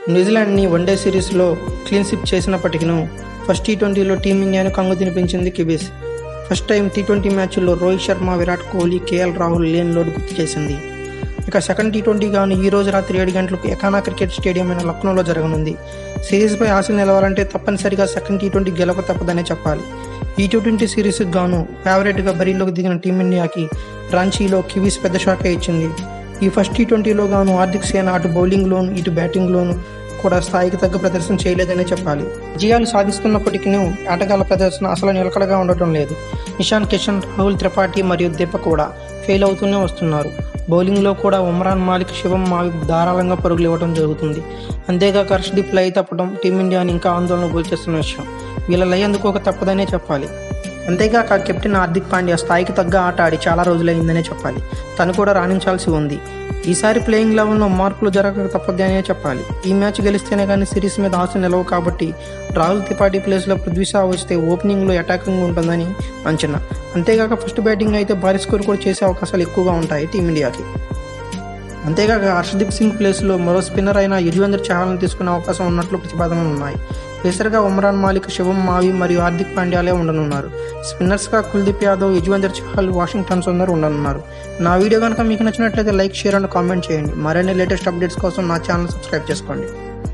న్యూజిలాండ్ని one day సిరీస్లో clean sweep చేసినప్పటికీ first T ట్వంటీలో టీమిండియాను కంగు తినిపించింది Kiwis first time T twenty మ్యాచ్ల్లో రోహిత్ శర్మ విరాట్ కోహ్లీ కేఎల్ రాహుల్ లేన్ లోడ్ గుర్తు చేసింది ఇక సెకండ్ టీ ట్వంటీ గాను ఈ రోజు రాత్రి ఏడు గంటలకు ఎకానా క్రికెట్ స్టేడియం అయిన లక్నోలో జరగనుంది సిరీస్పై ఆశలు నిలవాలంటే తప్పనిసరిగా సెకండ్ టీ ట్వంటీ గెలవ తప్పదనే చెప్పాలి ఈ టీ ట్వంటీ సిరీస్కి గాను ఫేవరెట్గా బరిలోకి దిగిన టీమిండియాకి రాంచీలో కివీస్ పెద్ద షాకే ఇచ్చింది ఈ ఫస్ట్ టీ ట్వంటీలో గాను హార్దిక్ సేన అటు బౌలింగ్లోను ఇటు బ్యాటింగ్లోను కూడా స్థాయికి తగ్గ ప్రదర్శన చేయలేదనే చెప్పాలి విజయాలు సాధిస్తున్నప్పటికీ ఆటగాళ్ల ప్రదర్శన అసలు నిలకడగా ఉండటం లేదు ఇషాన్ కిషన్ రాహుల్ త్రిపాఠి మరియు దీపక్ కూడా ఫెయిల్ అవుతూనే వస్తున్నారు బౌలింగ్లో కూడా ఉమ్రాన్ మాలిక్ శివం మావి ధారాళంగా పరుగులు ఇవ్వడం జరుగుతుంది అంతేగాక హర్షదీప్ లై తప్పడం టీమిండియాని ఇంకా ఆందోళన గురిచేస్తున్న విషయం వీళ్ళ లై అందుకోక తప్పదనే చెప్పాలి అంతేగాక కెప్టెన్ హార్దిక్ పాండ్యా స్థాయికి తగ్గ ఆట ఆడి చాలా రోజులైందనే చెప్పాలి తను కూడా రాణించాల్సి ఉంది ఈసారి ప్లేయింగ్ లెవెల్లో మార్పులు జరగక తప్పదనే చెప్పాలి ఈ మ్యాచ్ గెలిస్తేనే కానీ సిరీస్ మీద ఆశ నిలవు కాబట్టి రాహుల్ త్రిపాఠి ప్లేస్లో పృథ్వీ షా వస్తే ఓపెనింగ్లో అటాకింగ్ ఉంటుందని అంచనా అంతేగాక ఫస్ట్ బ్యాటింగ్ అయితే భారీ స్కోర్ కూడా చేసే అవకాశాలు ఎక్కువగా ఉంటాయి టీమిండియాకి అంతేగాక హర్షదీప్ సింగ్ ప్లేస్లో మరో స్పిన్నర్ అయిన యుజ్వేంద్ర చహల్ని తీసుకునే అవకాశం ఉన్నట్లు ప్రతిపాదనలు ఉన్నాయి పేసర్గా ఉమ్రాన్ మాలిక్ శివం మావి మరియు హార్దిక్ పాండ్యాలే ఉండనున్నారు స్పిన్నర్స్గా కుల్దీప్ యాదవ్ యుజ్వేంద్ర చహల్ వాషింగ్టన్ సుందర్ ఉండనున్నారు నా వీడియో కనుక మీకు నచ్చినట్లయితే లైక్ షేర్ అండ్ కామెంట్ చేయండి మరిన్ని లేటెస్ట్ అప్డేట్స్ కోసం నా ఛానల్ సబ్స్క్రైబ్ చేసుకోండి